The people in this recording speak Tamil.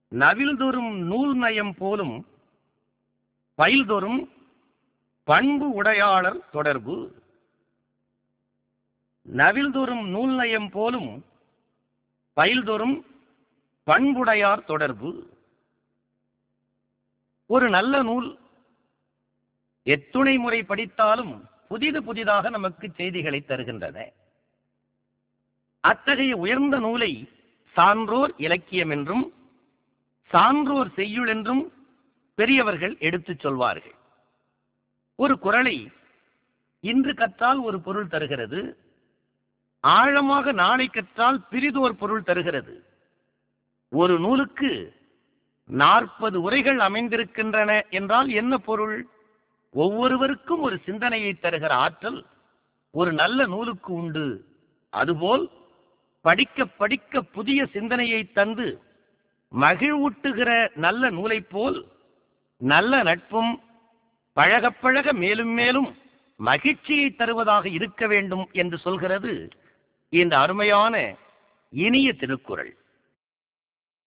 நவில்தொறும் நூல் நயம் போலும் பயில்தொறும் பண்பு உடையாளர் தொடர்பு நவில்தொறும் நூல் நயம் போலும் பயில்தொறும் பண்புடையார் தொடர்பு ஒரு நல்ல நூல் எத்துணை முறை படித்தாலும் புதிது புதிதாக நமக்கு செய்திகளை தருகின்றன அத்தகைய உயர்ந்த நூலை சான்றோர் இலக்கியம் என்றும் சான்றோர் செய்யுள் என்றும் பெரியவர்கள் எடுத்துச் சொல்வார்கள் ஒரு குரலை இன்று கற்றால் ஒரு பொருள் தருகிறது ஆழமாக நாளை கற்றால் பிரிதோர் பொருள் தருகிறது ஒரு நூலுக்கு நாற்பது உரைகள் அமைந்திருக்கின்றன என்றால் என்ன பொருள் ஒவ்வொருவருக்கும் ஒரு சிந்தனையை தருகிற ஆற்றல் ஒரு நல்ல நூலுக்கு உண்டு அதுபோல் படிக்க படிக்க புதிய சிந்தனையை தந்து மகிழ்வூட்டுகிற நல்ல நூலைப் போல் நல்ல நட்பும் பழகப் பழக மேலும் மேலும் மகிழ்ச்சியை தருவதாக இருக்க வேண்டும் என்று சொல்கிறது இந்த அருமையான இனிய திருக்குறள்